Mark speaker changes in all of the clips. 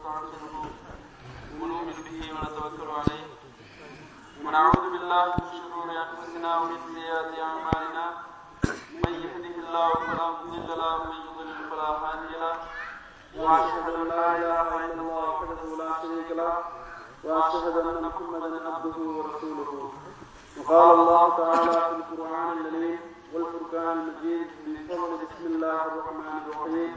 Speaker 1: ونستعينه ونؤمن به ونتوكل عليه ونعوذ بالله من شرور انفسنا ومن سيئات اعمالنا من يهده الله فلا مضل له ومن يضلل فلا هادي له واشهد ان لا اله الا الله وحده لا شريك له واشهد ان محمدا عبده ورسوله وقال الله تعالى في القران الكريم والفرقان المجيد من فضل بسم الله الرحمن الرحيم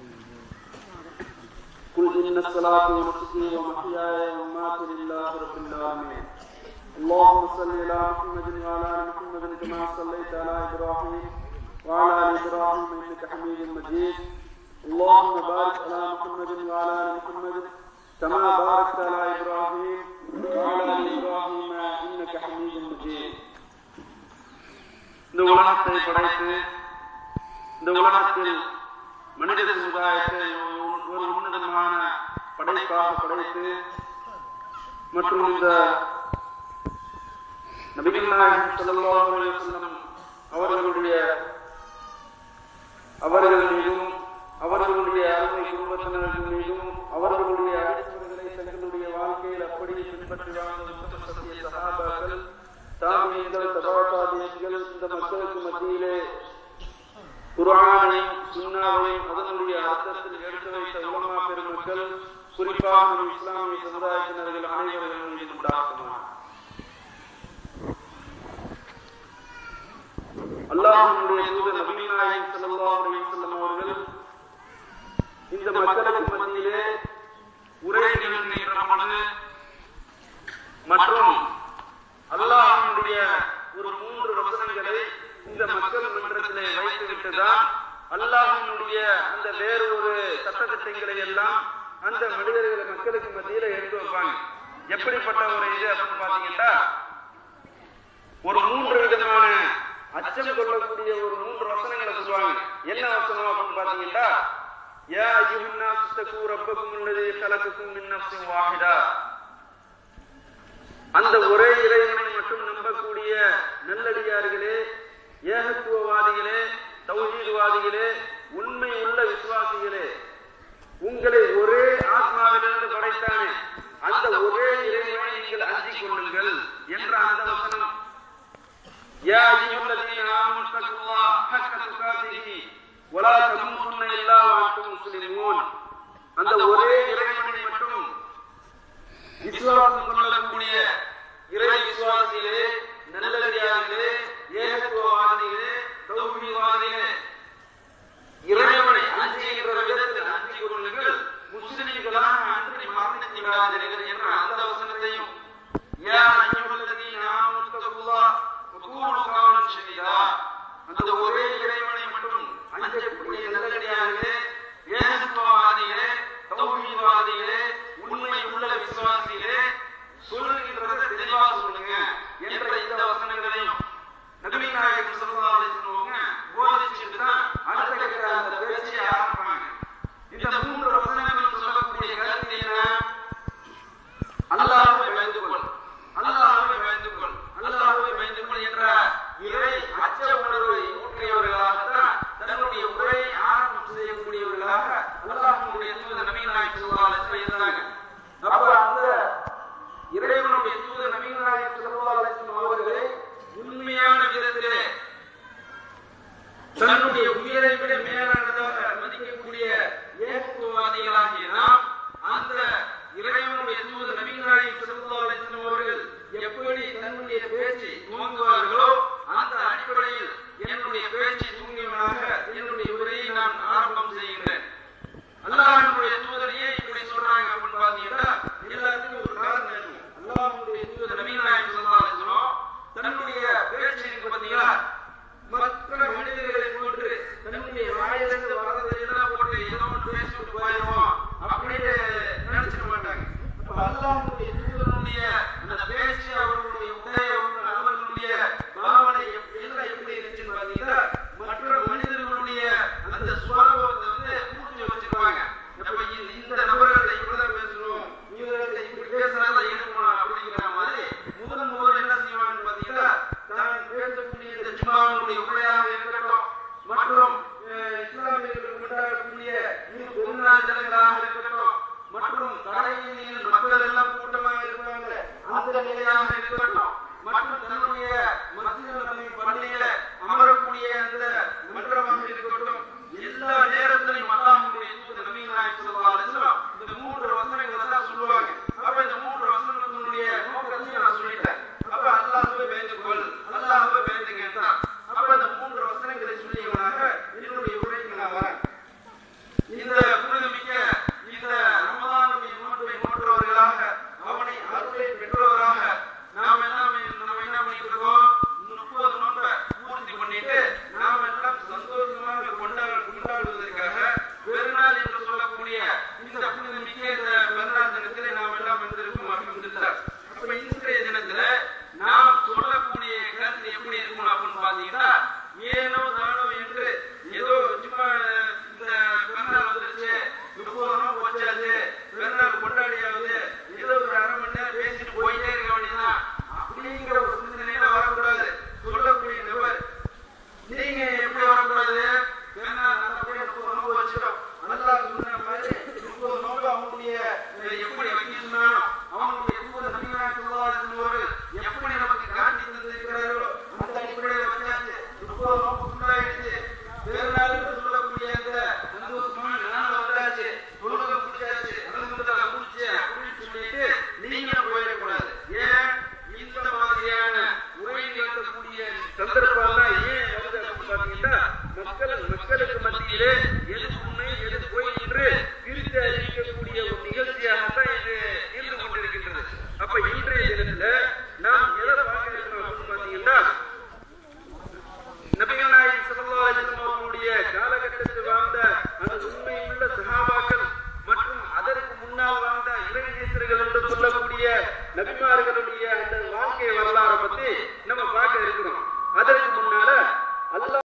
Speaker 1: قل إن الصلاة ونسكي ومحياي ومماتي لله رب العالمين اللهم صل على محمد وعلى آل محمد كما صليت على إبراهيم وعلى آل إبراهيم إنك حميد مجيد اللهم بارك على محمد وعلى آل محمد كما باركت على إبراهيم وعلى آل إبراهيم إنك حميد مجيد இந்த உலகத்தை படைத்து இந்த உலகத்தில் மனித சமுதாயத்தை ஒரு உன்னதமான படைப்பாக படைத்து மற்றும் இந்த நபிகள் நாயகம் ஸல்லல்லாஹு அலைஹி வஸல்லம் அவர்களுடைய அவர்கள் மீதும் அவர்களுடைய அருமை குடும்பத்தினர்கள் மீதும் அவர்களுடைய அடிப்படைகளை தங்களுடைய வாழ்க்கையில் அப்படியே பின்பற்றி வாழ்ந்த உத்தம சத்திய சகாபாக்கள் தாமியங்கள் தபாதாபியங்கள் இந்த மக்களுக்கு மத்தியிலே குரானையும் சுண்ணாவையும் அதனுடைய அர்த்தத்தில் எடுத்து வைத்த உலமா பெருமக்கள் குறிப்பாக நம் இஸ்லாமிய சமுதாயத்தினர்கள் அனைவர்கள் மீது உண்டாக்குமா அல்லாஹனுடைய தூதர் நபி நாயகம் ஸல்லல்லாஹு அலைஹி வஸல்லம் அவர்கள் இந்த மக்களுக்கு மத்தியிலே உரை நிகழ்கின்ற பொழுது மற்றும் அல்லாஹனுடைய ஒரு மூன்று வசனங்களை இந்த மக்கள் மன்றத்திலே வைத்துவிட்டுதான் அல்லாஹனுடைய அந்த வேறு ஒரு சட்டத்திட்டங்களை எல்லாம் அந்த மனிதர்களை மக்களுக்கு மத்தியில எடுத்து வைப்பாங்க எப்படிப்பட்ட ஒரு இது அப்படின்னு பாத்தீங்கன்னா ஒரு மூன்று விதமான அச்சம் கொள்ளக்கூடிய ஒரு மூன்று வசனங்களை சொல்லுவாங்க என்ன வசனம் அப்படின்னு பாத்தீங்கன்னா யா அய்யுஹன்னா சுத்தகு ரப்பக்கும் உள்ளது கலக்குக்கும் மின் நஃப்ஸின் வாஹிதா அந்த ஒரே இறைவனை மட்டும் நம்பக்கூடிய நல்லடியார்களே ஏகத்துவவாதிகளே தௌஹீதுவாதிகளே உண்மை உள்ள விசுவாசிகளே உங்களை ஒரே ஆத்மாவிலிருந்து படைத்தானே அந்த ஒரே இறைவனை நீங்கள் அஞ்சிக் கொள்ளுங்கள் என்ற அந்த வசனம் யா அய்யுஹல்லதீன ஆமனு தக்குல்லாஹ ஹக்க துகாதிஹி வலா தமூதுன்ன இல்லா வஅன்தும் முஸ்லிமூன் அந்த ஒரே